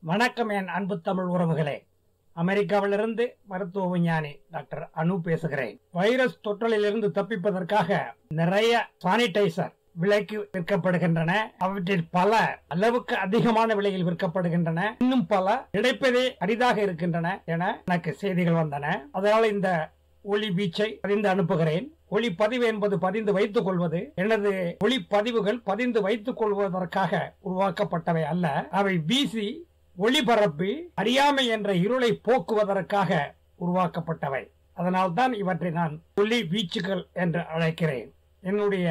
வணக்கம் என் அன்பு தமிழ் உறவுகளே அமெரிக்காவிலிருந்து மருத்துவ விஞ்ஞானி டாக்டர் அனு பேசுகிறேன் வைரஸ் தொற்றலிலிருந்து தப்பிப்பதற்காக நிறைய சானிடைசர் விலைக்கு விற்கப்படுகின்றன அவற்றில் பல அளவுக்கு அதிகமான விலையில் விற்கப்படுகின்றன இன்னும் பல கிடைப்பதே அரிதாக இருக்கின்றன என எனக்கு செய்திகள் வந்தன அதனால் இந்த ஒளி வீச்சை பதிந்து அனுப்புகிறேன் ஒளி பதிவு என்பது பதிந்து வைத்துக் கொள்வது எனது ஒளி பதிவுகள் பதிந்து வைத்துக் கொள்வதற்காக உருவாக்கப்பட்டவை அல்ல அவை வீசி ஒளிபரப்பி அறியாமை என்ற இருளை போக்குவதற்காக உருவாக்கப்பட்டவை அதனால்தான் இவற்றை நான் ஒளி வீச்சுகள் என்று அழைக்கிறேன் என்னுடைய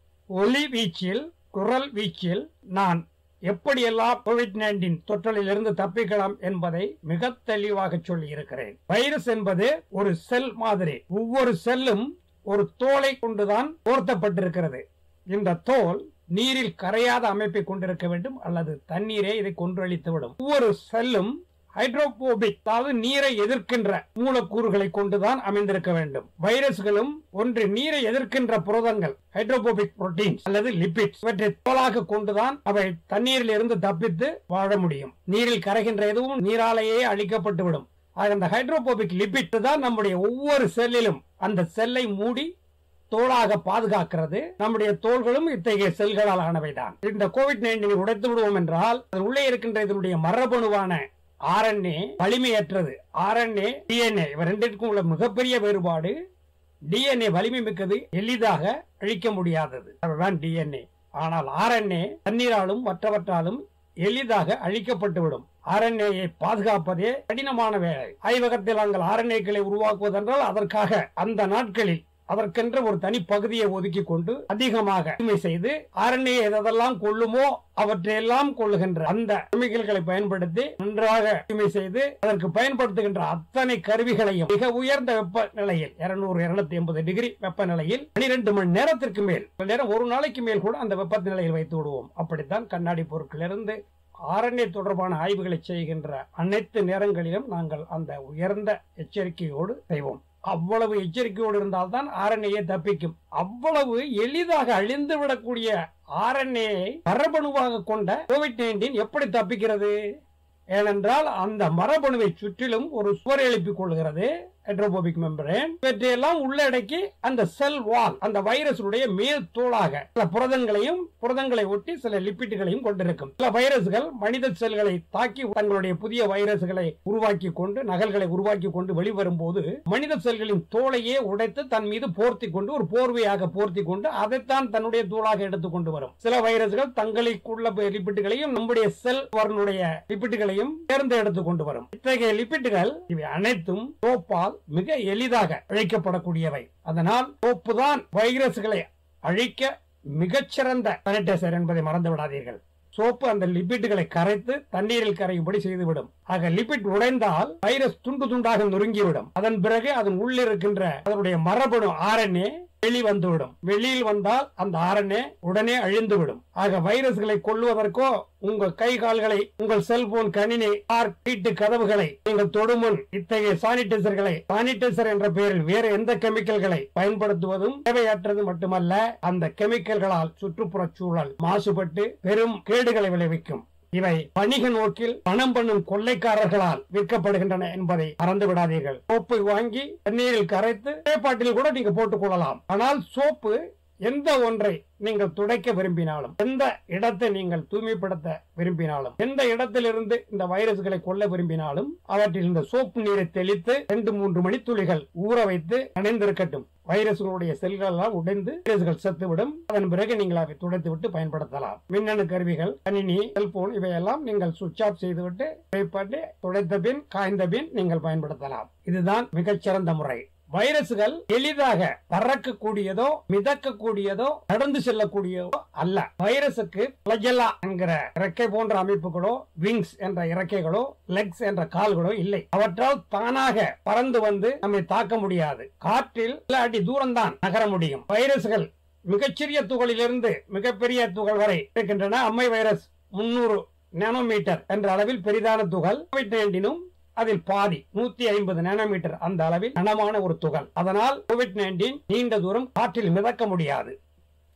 ஒளி வீச்சில் குரல் வீச்சில் நான் எப்படியெல்லாம் கோவிட் நைன்டீன் தொற்றலிலிருந்து தப்பிக்கலாம் என்பதை மிக தெளிவாக சொல்லி இருக்கிறேன் வைரஸ் என்பது ஒரு செல் மாதிரி ஒவ்வொரு செல்லும் ஒரு தோலை கொண்டுதான் போர்த்தப்பட்டிருக்கிறது இந்த தோல் நீரில் கரையாத அமைப்பை கொண்டிருக்க வேண்டும் அல்லது தண்ணீரே இதை கொன்றளித்து விடும் ஒவ்வொரு செல்லும் ஹைட்ரோபோபிக் அதாவது நீரை எதிர்க்கின்ற மூலக்கூறுகளை கொண்டுதான் அமைந்திருக்க வேண்டும் வைரஸ்களும் ஒன்று நீரை எதிர்க்கின்ற புரதங்கள் ஹைட்ரோபோபிக் புரோட்டீன்ஸ் அல்லது லிபிட்ஸ் இவற்றை தோலாக கொண்டுதான் அவை தண்ணீரில் இருந்து தப்பித்து வாழ முடியும் நீரில் கரைகின்ற எதுவும் நீராலேயே அழிக்கப்பட்டுவிடும் ஆக அந்த ஹைட்ரோபோபிக் லிபிட் தான் நம்முடைய ஒவ்வொரு செல்லிலும் அந்த செல்லை மூடி தோளாக பாதுகாக்கிறது நம்முடைய தோள்களும் இத்தகைய செல்களால் ஆனவைதான் இந்த கோவிட் நைன்டீனை உடைத்து விடுவோம் என்றால் அது உள்ளே இருக்கின்ற இதனுடைய மரபணுவான ஆர்என்ஏ வலிமையற்றது ஆர்என்ஏ டிஎன்ஏ இவ ரெண்டிற்கும் உள்ள மிகப்பெரிய வேறுபாடு டிஎன்ஏ வலிமை மிக்கது எளிதாக அழிக்க முடியாதது அதுதான் டிஎன்ஏ ஆனால் ஆர்என்ஏ தண்ணீராலும் மற்றவற்றாலும் எளிதாக அழிக்கப்பட்டுவிடும் ஆர்என்ஏயை பாதுகாப்பதே கடினமான வேலை ஆய்வகத்தில் நாங்கள் ஆர்என்ஏக்களை உருவாக்குவதென்றால் அதற்காக அந்த நாட்களில் அதற்கென்ற ஒரு தனி பகுதியை ஒதுக்கி கொண்டு அதிகமாக தூய்மை செய்து ஆர்என்ஏ எதெல்லாம் கொள்ளுமோ அவற்றையெல்லாம் கொள்ளுகின்ற அந்த கெமிக்கல்களை பயன்படுத்தி நன்றாக தூய்மை செய்து அதற்கு பயன்படுத்துகின்ற அத்தனை கருவிகளையும் மிக உயர்ந்த வெப்பநிலையில் இருநூறு இருநூத்தி எண்பது டிகிரி வெப்பநிலையில் பனிரெண்டு மணி நேரத்திற்கு மேல் சில நேரம் ஒரு நாளைக்கு மேல் கூட அந்த வெப்பநிலையில் வைத்து விடுவோம் அப்படித்தான் கண்ணாடி பொருட்களிலிருந்து ஆரண்ய தொடர்பான ஆய்வுகளை செய்கின்ற அனைத்து நேரங்களிலும் நாங்கள் அந்த உயர்ந்த எச்சரிக்கையோடு செய்வோம் அவ்வளவு எச்சரிக்கையோடு இருந்தால்தான் ஆரண்யை தப்பிக்கும் அவ்வளவு எளிதாக அழிந்து விடக்கூடிய ஆரண்யை மரபணுவாக கொண்ட கோவிட் நைன்டீன் எப்படி தப்பிக்கிறது ஏனென்றால் அந்த மரபணுவை சுற்றிலும் ஒரு சுவர் எழுப்பிக் கொள்கிறது ஹைட்ரோபோபிக் மெம்பரேன் இவற்றையெல்லாம் உள்ளடக்கி அந்த செல் வால் அந்த வைரஸுடைய மேல் தோளாக சில புரதங்களையும் புரதங்களை ஒட்டி சில லிப்பிட்டுகளையும் கொண்டிருக்கும் சில வைரஸ்கள் மனித செல்களை தாக்கி தங்களுடைய புதிய வைரஸ்களை உருவாக்கி கொண்டு நகல்களை உருவாக்கி கொண்டு வெளிவரும் போது மனித செல்களின் தோலையே உடைத்து தன் மீது போர்த்தி கொண்டு ஒரு போர்வையாக போர்த்தி கொண்டு அதைத்தான் தன்னுடைய தூளாக எடுத்துக் கொண்டு வரும் சில வைரஸ்கள் தங்களுக்குள்ள லிப்பிட்டுகளையும் நம்முடைய செல் வரனுடைய லிப்பிட்டுகளையும் தேர்ந்து எடுத்துக் கொண்டு வரும் இத்தகைய லிப்பிட்டுகள் இவை அனைத்தும் சோப்பால் மிக எளிதாக அழிக்கப்படக்கூடியவை அதனால் சோப்பு தான் வைரஸ்களை அழிக்க மிகச்சிறந்த சானிடைசர் என்பதை மறந்து விடாதீர்கள் சோப்பு அந்த லிபிட்டுகளை கரைத்து தண்ணீரில் கரையும்படி செய்துவிடும் ஆக லிபிட் உடைந்தால் வைரஸ் துண்டு துண்டாக நொறுங்கிவிடும் அதன் பிறகு அதன் உள்ளிருக்கின்ற அதனுடைய மரபணு ஆர்என்ஏ வெளி வந்துவிடும் வெளியில் வந்தால் அந்த ஆரண்யே உடனே அழிந்துவிடும் ஆக வைரஸ்களை கொள்வதற்கோ உங்கள் கை கால்களை உங்கள் செல்போன் கணினி கார் வீட்டு கதவுகளை நீங்கள் தொடுமுன் இத்தகைய சானிடைசர்களை சானிடைசர் என்ற பெயரில் வேறு எந்த கெமிக்கல்களை பயன்படுத்துவதும் தேவையற்றது மட்டுமல்ல அந்த கெமிக்கல்களால் சுற்றுப்புற சூழல் மாசுபட்டு பெரும் கேடுகளை விளைவிக்கும் இவை வணிக நோக்கில் பணம் பண்ணும் கொள்ளைக்காரர்களால் விற்கப்படுகின்றன என்பதை மறந்து விடாதீர்கள் சோப்பு வாங்கி தண்ணீரில் கரைத்து பாட்டில் கூட நீங்க போட்டுக் கொள்ளலாம் ஆனால் சோப்பு எந்த ஒன்றை நீங்கள் துடைக்க விரும்பினாலும் எந்த இடத்தை நீங்கள் தூய்மைப்படுத்த விரும்பினாலும் எந்த இடத்திலிருந்து இந்த வைரஸ்களை கொல்ல விரும்பினாலும் அவற்றில் இந்த சோப்பு நீரை தெளித்து ரெண்டு மூன்று மணித்துளிகள் ஊற வைத்து அணைந்திருக்கட்டும் வைரஸ்களுடைய செல்கள் எல்லாம் உடைந்து வைரஸ்கள் செத்துவிடும் அதன் பிறகு நீங்கள் அதை துடைத்து விட்டு பயன்படுத்தலாம் மின்னணு கருவிகள் கணினி செல்போன் இவையெல்லாம் நீங்கள் சுவிட்ச் ஆஃப் செய்துவிட்டு பயன்பட்டு துடைத்த பின் காய்ந்த பின் நீங்கள் பயன்படுத்தலாம் இதுதான் மிகச்சிறந்த முறை வைரஸ்கள் எளிதாக பறக்கக்கூடியதோ மிதக்கக்கூடியதோ நடந்து செல்லக்கூடியதோ அல்ல வைரசுக்கு பிளஜெல்லா என்கிற இறக்கை போன்ற அமைப்புகளோ விங்ஸ் என்ற இறக்கைகளோ லெக்ஸ் என்ற கால்களோ இல்லை அவற்றால் தானாக பறந்து வந்து நம்மை தாக்க முடியாது காற்றில் சில அடி தூரம்தான் நகர முடியும் வைரஸ்கள் மிகச்சிறிய துகளிலிருந்து மிகப்பெரிய துகள் வரை இருக்கின்றன அம்மை வைரஸ் முன்னூறு நானோமீட்டர் என்ற அளவில் பெரிதான துகள் கோவிட் நைன்டீனும் அதில் பாதி நூத்தி ஐம்பது நானோமீட்டர் அந்த அளவில் கனமான ஒரு துகள் அதனால் கோவிட் நைன்டீன் நீண்ட தூரம் காற்றில் மிதக்க முடியாது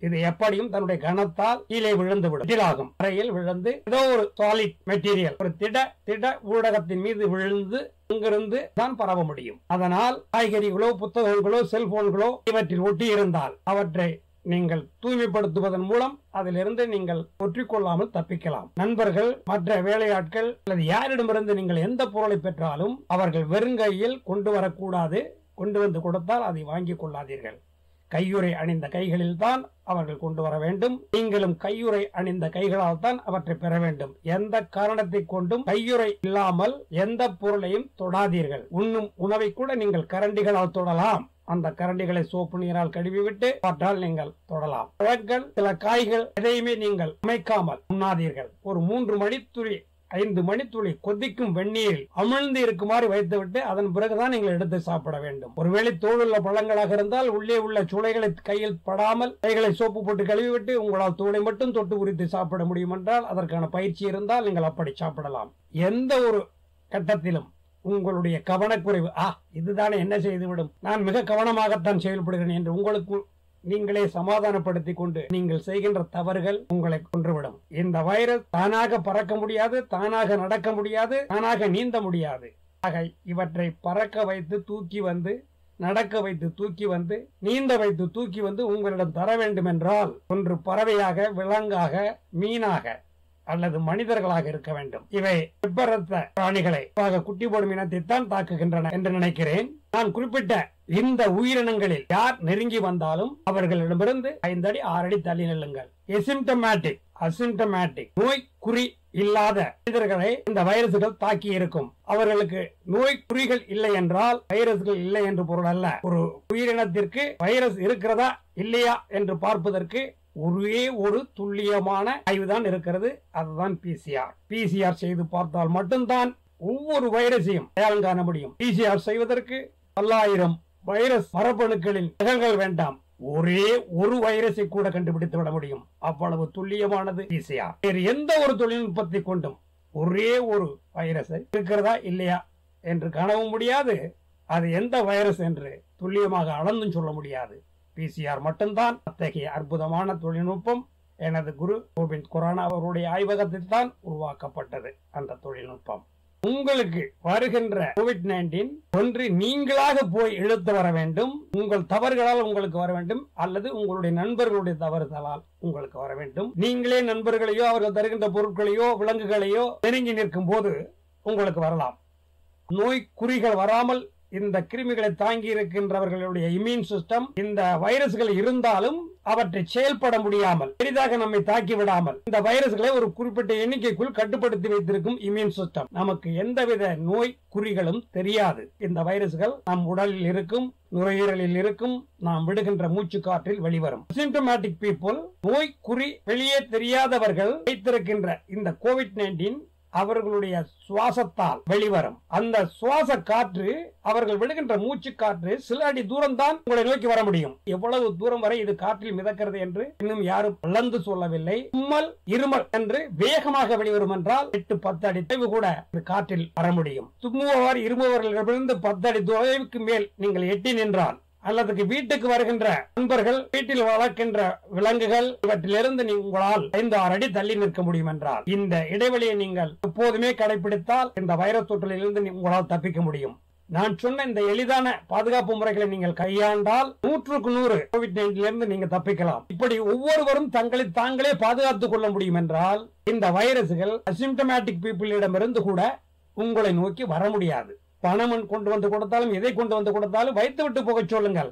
இது எப்படியும் தன்னுடைய கனத்தால் கீழே விழுந்து விடும் திடாகும் தரையில் விழுந்து ஏதோ ஒரு சாலிட் மெட்டீரியல் ஒரு திட திட ஊடகத்தின் மீது விழுந்து அங்கிருந்து தான் பரவ முடியும் அதனால் காய்கறிகளோ புத்தகங்களோ செல்போன்களோ இவற்றில் ஒட்டி இருந்தால் அவற்றை நீங்கள் தூய்மைப்படுத்துவதன் மூலம் அதிலிருந்து நீங்கள் ஒற்றிக்கொள்ளாமல் தப்பிக்கலாம் நண்பர்கள் மற்ற வேலையாட்கள் அல்லது யாரிடமிருந்து நீங்கள் எந்த பொருளை பெற்றாலும் அவர்கள் வெறுங்கையில் கொண்டு வரக்கூடாது கொண்டு வந்து கொடுத்தால் அதை வாங்கிக் கொள்ளாதீர்கள் கையுறை அணிந்த கைகளில் தான் அவர்கள் கொண்டு வர வேண்டும் நீங்களும் கையுறை அணிந்த கைகளால் தான் அவற்றை பெற வேண்டும் எந்த காரணத்தை கொண்டும் கையுறை இல்லாமல் எந்த பொருளையும் தொடாதீர்கள் உண்ணும் உணவை கூட நீங்கள் கரண்டிகளால் தொடலாம் அந்த கரண்டிகளை சோப்பு நீரால் கழுவி விட்டு பற்றால் நீங்கள் தொடலாம் பழங்கள் சில காய்கள் எதையுமே நீங்கள் அமைக்காமல் உண்ணாதீர்கள் ஒரு மூன்று மணித்துளி ஐந்து மணித்துளி கொதிக்கும் வெந்நீரில் அமிழ்ந்து இருக்குமாறு வைத்துவிட்டு அதன் பிறகுதான் நீங்கள் எடுத்து சாப்பிட வேண்டும் ஒருவேளை தோலுள்ள பழங்களாக இருந்தால் உள்ளே உள்ள சுளைகளை கையில் படாமல் கைகளை சோப்பு போட்டு கழுவிவிட்டு உங்களால் தோலை மட்டும் தொட்டு உரித்து சாப்பிட முடியும் என்றால் அதற்கான பயிற்சி இருந்தால் நீங்கள் அப்படி சாப்பிடலாம் எந்த ஒரு கட்டத்திலும் உங்களுடைய கவனக்குறைவு ஆ இதுதானே என்ன செய்துவிடும் நான் மிக கவனமாகத்தான் செயல்படுகிறேன் என்று உங்களுக்கு நீங்களே சமாதானப்படுத்திக் கொண்டு நீங்கள் செய்கின்ற தவறுகள் உங்களை கொன்றுவிடும் இந்த வைரஸ் தானாக பறக்க முடியாது தானாக நடக்க முடியாது தானாக நீந்த முடியாது ஆக இவற்றை பறக்க வைத்து தூக்கி வந்து நடக்க வைத்து தூக்கி வந்து நீந்த வைத்து தூக்கி வந்து உங்களிடம் தர வேண்டும் என்றால் ஒன்று பறவையாக விலங்காக மீனாக அல்லது மனிதர்களாக இருக்க வேண்டும் இவை வெப்பரத்த பிராணிகளை குறிப்பாக குட்டி போடும் இனத்தைத்தான் தாக்குகின்றன என்று நினைக்கிறேன் நான் குறிப்பிட்ட இந்த உயிரினங்களில் யார் நெருங்கி வந்தாலும் அவர்களிடமிருந்து ஐந்து அடி ஆறு அடி தள்ளி நில்லுங்கள் எசிம்டமேட்டிக் அசிம்டமேட்டிக் நோய் குறி இல்லாத மனிதர்களை இந்த வைரசுகள் தாக்கி இருக்கும் அவர்களுக்கு நோய் குறிகள் இல்லை என்றால் வைரஸ்கள் இல்லை என்று பொருள் அல்ல ஒரு உயிரினத்திற்கு வைரஸ் இருக்கிறதா இல்லையா என்று பார்ப்பதற்கு ஒரே ஒரு துல்லியமான ஆய்வுதான் இருக்கிறது அதுதான் பிசிஆர் பிசிஆர் செய்து பார்த்தால் மட்டும்தான் ஒவ்வொரு வைரஸையும் அடையாளம் காண முடியும் பிசிஆர் செய்வதற்கு பல்லாயிரம் வைரஸ் மரபணுக்களின் நிகழ்கள் வேண்டாம் ஒரே ஒரு வைரஸை கூட கண்டுபிடித்து விட முடியும் அவ்வளவு துல்லியமானது பிசிஆர் வேறு எந்த ஒரு தொழில்நுட்பத்தை கொண்டும் ஒரே ஒரு வைரஸை இருக்கிறதா இல்லையா என்று காணவும் முடியாது அது எந்த வைரஸ் என்று துல்லியமாக அளந்தும் சொல்ல முடியாது பிசிஆர் மட்டும்தான் அத்தகைய அற்புதமான தொழில்நுட்பம் எனது குரு கோவிந்த் கொரோனா அவருடைய ஆய்வகத்தில் தான் உருவாக்கப்பட்டது அந்த தொழில்நுட்பம் உங்களுக்கு வருகின்ற கோவிட் நைன்டீன் ஒன்று நீங்களாக போய் இழுத்து வர வேண்டும் உங்கள் தவறுகளால் உங்களுக்கு வர வேண்டும் அல்லது உங்களுடைய நண்பர்களுடைய தவறுதலால் உங்களுக்கு வர வேண்டும் நீங்களே நண்பர்களையோ அவர்கள் தருகின்ற பொருட்களையோ விலங்குகளையோ நெருங்கி நிற்கும் போது உங்களுக்கு வரலாம் நோய் குறிகள் வராமல் இந்த கிருமிகளை தாங்கி இருக்கின்றவர்களுடைய இம்யூன் சிஸ்டம் இந்த வைரஸ்கள் இருந்தாலும் அவற்றை செயல்பட முடியாமல் பெரிதாக நம்மை தாக்கி விடாமல் இந்த வைரஸ்களை ஒரு குறிப்பிட்ட எண்ணிக்கைக்குள் கட்டுப்படுத்தி வைத்திருக்கும் இம்யூன் சிஸ்டம் நமக்கு எந்தவித நோய் குறிகளும் தெரியாது இந்த வைரஸ்கள் நம் உடலில் இருக்கும் நுரையீரலில் இருக்கும் நாம் விடுகின்ற மூச்சு காற்றில் வெளிவரும் சிம்டமேட்டிக் பீப்புள் நோய் குறி வெளியே தெரியாதவர்கள் வைத்திருக்கின்ற இந்த கோவிட் நைன்டீன் அவர்களுடைய சுவாசத்தால் வெளிவரும் அந்த சுவாச காற்று அவர்கள் விடுகின்ற மூச்சு காற்று சில அடி தூரம் தான் உங்களை நோக்கி வர முடியும் எவ்வளவு தூரம் வரை இது காற்றில் மிதக்கிறது என்று இன்னும் யாரும் அளந்து சொல்லவில்லை தும்மல் இருமல் என்று வேகமாக வெளிவரும் என்றால் எட்டு பத்து அடி தொலைவு கூட இது காற்றில் வர முடியும் தும்முபவர் இருமுபவர்களிடமிருந்து பத்து அடி தொலைவுக்கு மேல் நீங்கள் எட்டி நின்றால் அல்லது வீட்டுக்கு வருகின்ற நண்பர்கள் வீட்டில் வளர்க்கின்ற விலங்குகள் இவற்றிலிருந்து நீ- உங்களால் ஐந்து ஆறு அடி தள்ளி நிற்க முடியும் என்றால் இந்த இடைவெளியை நீங்கள் எப்போதுமே கடைபிடித்தால் இந்த வைரஸ் தொற்றிலிருந்து நீ- உங்களால் தப்பிக்க முடியும் நான் சொன்ன இந்த எளிதான பாதுகாப்பு முறைகளை நீங்கள் கையாண்டால் நூற்றுக்கு நூறு கோவிட் இருந்து நீங்க தப்பிக்கலாம் இப்படி ஒவ்வொருவரும் தங்களை தாங்களே பாதுகாத்துக் கொள்ள முடியும் என்றால் இந்த வைரஸ்கள் அசிம்டமேட்டிக் பீப்புளிடமிருந்து கூட உங்களை நோக்கி வர முடியாது பணம் கொண்டு வந்து கொடுத்தாலும் எதை கொண்டு வந்து கொடுத்தாலும் வைத்து விட்டு போக சொல்லுங்கள்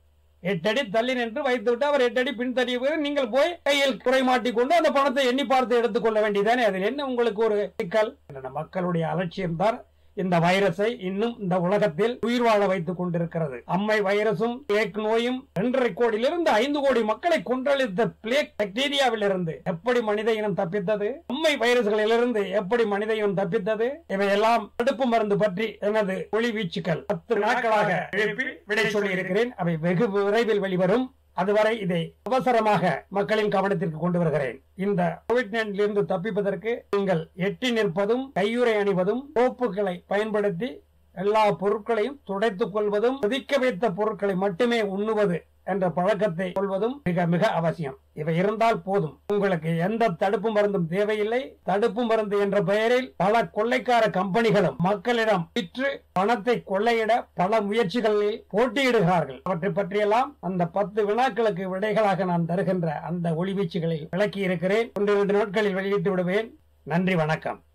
எட்டடி தள்ளி நின்று வைத்து விட்டு அவர் எட்டடி பின்தள்ளிய பிறகு நீங்கள் போய் கையில் குறை மாட்டிக்கொண்டு அந்த பணத்தை எண்ணி பார்த்து எடுத்துக்கொள்ள வேண்டியதானே அதில் என்ன உங்களுக்கு ஒரு சிக்கல் என்ற மக்களுடைய அலட்சியம் தான் இந்த வைரஸை இன்னும் இந்த உலகத்தில் உயிர் வாழ வைத்துக் கொண்டிருக்கிறது அம்மை வைரசும் பிளேக் நோயும் இரண்டரை கோடியிலிருந்து ஐந்து கோடி மக்களை கொன்றளித்த பிளேக் பாக்டீரியாவிலிருந்து எப்படி மனித இனம் தப்பித்தது அம்மை வைரஸ்களிலிருந்து எப்படி மனித இனம் தப்பித்தது இவையெல்லாம் தடுப்பு மருந்து பற்றி எனது ஒளி வீச்சுக்கள் பத்து நாட்களாக எழுப்பி விடை சொல்லி இருக்கிறேன் அவை வெகு விரைவில் வெளிவரும் அதுவரை இதை அவசரமாக மக்களின் கவனத்திற்கு கொண்டு வருகிறேன் இந்த கோவிட் இருந்து தப்பிப்பதற்கு நீங்கள் எட்டி நிற்பதும் கையுறை அணிவதும் சோப்புகளை பயன்படுத்தி எல்லா பொருட்களையும் துடைத்துக் கொள்வதும் கொதிக்க வைத்த பொருட்களை மட்டுமே உண்ணுவது என்ற பழக்கத்தை கொள்வதும் மிக மிக அவசியம் இவை இருந்தால் போதும் உங்களுக்கு எந்த தடுப்பு மருந்தும் தேவையில்லை தடுப்பு மருந்து என்ற பெயரில் பல கொள்ளைக்கார கம்பெனிகளும் மக்களிடம் விற்று பணத்தை கொள்ளையிட பல முயற்சிகளில் போட்டியிடுகிறார்கள் அவற்றை பற்றியெல்லாம் அந்த பத்து வினாக்களுக்கு விடைகளாக நான் தருகின்ற அந்த ஒளிவீச்சுகளில் விளக்கி இருக்கிறேன் ஒன்று இரண்டு நாட்களில் வெளியிட்டு விடுவேன் நன்றி வணக்கம்